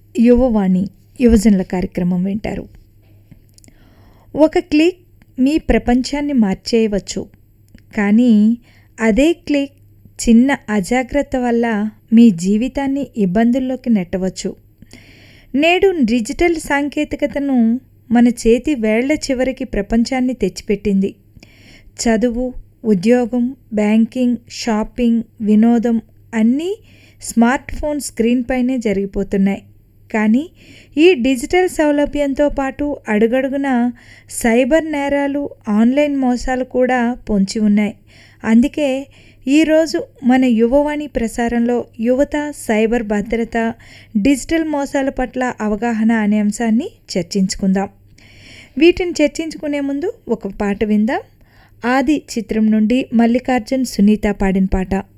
యువవాణి యువజనుల కార్యక్రమం వింటారు ఒక క్లిక్ మీ ప్రపంచాన్ని మార్చేయవచ్చు కానీ అదే క్లిక్ చిన్న అజాగ్రత్త వల్ల మీ జీవితాన్ని ఇబ్బందుల్లోకి నెట్టవచ్చు నేడు డిజిటల్ సాంకేతికతను మన చేతి వేళ్ల చివరికి ప్రపంచాన్ని తెచ్చిపెట్టింది చదువు ఉద్యోగం బ్యాంకింగ్ షాపింగ్ వినోదం అన్నీ స్మార్ట్ ఫోన్ స్క్రీన్ పైనే జరిగిపోతున్నాయి కానీ ఈ డిజిటల్ సౌలభ్యంతో పాటు అడుగడుగున సైబర్ నేరాలు ఆన్లైన్ మోసాలు కూడా పొంచి ఉన్నాయి అందుకే ఈరోజు మన యువవాణి ప్రసారంలో యువత సైబర్ భద్రత డిజిటల్ మోసాల పట్ల అవగాహన అనే అంశాన్ని చర్చించుకుందాం వీటిని చర్చించుకునే ముందు ఒక పాట విందాం ఆది చిత్రం నుండి మల్లికార్జున్ సునీత పాడిన పాట